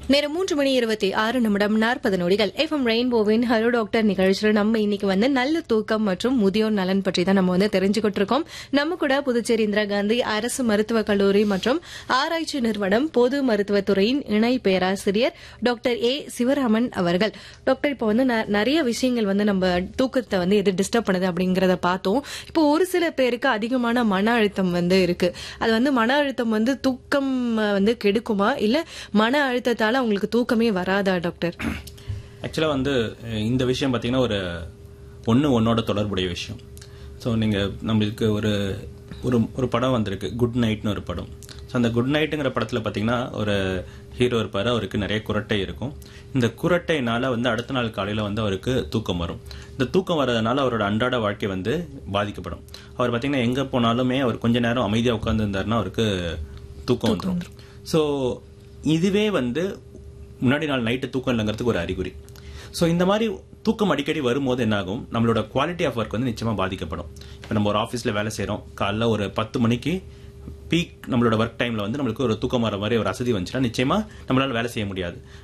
நேரம் மூன்று மணி இருபத்தி ஆறு நிமிடம் நாற்பது நொடிகள் எஃப்எம் ரெயின்போவின் ஹலோ டாக்டர் நிகழ்ச்சியில் நம்ம இன்னைக்கு வந்து நல்ல தூக்கம் மற்றும் முதியோர் நலன் பற்றி தான் நம்ம வந்து தெரிஞ்சுக்கிட்டு இருக்கோம் நம்ம கூட புதுச்சேரி இந்திரா காந்தி அரசு மருத்துவக் கல்லூரி மற்றும் ஆராய்ச்சி நிறுவனம் பொது மருத்துவத்துறையின் இணை பேராசிரியர் டாக்டர் ஏ சிவராமன் அவர்கள் டாக்டர் இப்போ வந்து ந- நிறைய விஷயங்கள் வந்து நம்ம தூக்கத்தை வந்து எது டிஸ்டர்ப் பண்ணுது அப்படிங்கறத பார்த்தோம் இப்போ ஒரு சில பேருக்கு அதிகமான மன அழுத்தம் வந்து இருக்கு அது வந்து மன அழுத்தம் வந்து தூக்கம் அஹ், வந்து கெடுக்குமா இல்ல மன அழுத்தத்தால அவங்களுக்கு தூக்கமே வராதா டாக்டர் ஆக்சுவலாக வந்து அஹ், இந்த விஷயம் பார்த்தீங்கன்னா ஒரு ஒன்று ஒன்னோட தொடர்புடைய விஷயம் ஸோ நீங்கள் நம்மளுக்கு ஒரு ஒரு ஒரு படம் வந்திருக்கு குட் நைட்னு ஒரு படம் ஸோ அந்த குட் நைட்டுங்கிற படத்தில் பார்த்தீங்கன்னா ஒரு ஹீரோ இருப்பார் அவருக்கு நிறைய குரட்டை இருக்கும் இந்த குரட்டைனால வந்து அடுத்த நாள் காலையில் வந்து அவருக்கு தூக்கம் வரும் இந்த தூக்கம் வர்றதுனால அவரோட அன்றாட வாழ்க்கை வந்து பாதிக்கப்படும் அவர் பார்த்தீங்கன்னா எங்கே போனாலுமே அவர் கொஞ்ச நேரம் அமைதியாக உட்காந்துருந்தாருன்னா அவருக்கு தூக்கம் வந்துடும் ஸோ இதுவே வந்து முன்னாடி நாள் நைட்டு தூக்கம் இல்லைங்கிறதுக்கு ஒரு அறிகுறி ஸோ இந்த மாதிரி தூக்கம் அடிக்கடி வரும்போது என்னாகும் நம்மளோட குவாலிட்டி ஆஃப் ஒர்க் வந்து நிச்சயமாக பாதிக்கப்படும் இப்போ நம்ம ஒரு ஆஃபீஸில் வேலை செய்கிறோம் காலைல ஒரு பத்து மணிக்கு பீக் நம்மளோட ஒர்க் டைமில் வந்து நம்மளுக்கு ஒரு தூக்கம் வர மாதிரி ஒரு அசதி வந்துச்சுன்னா நிச்சயமாக நம்மளால வேலை செய்ய முடியாது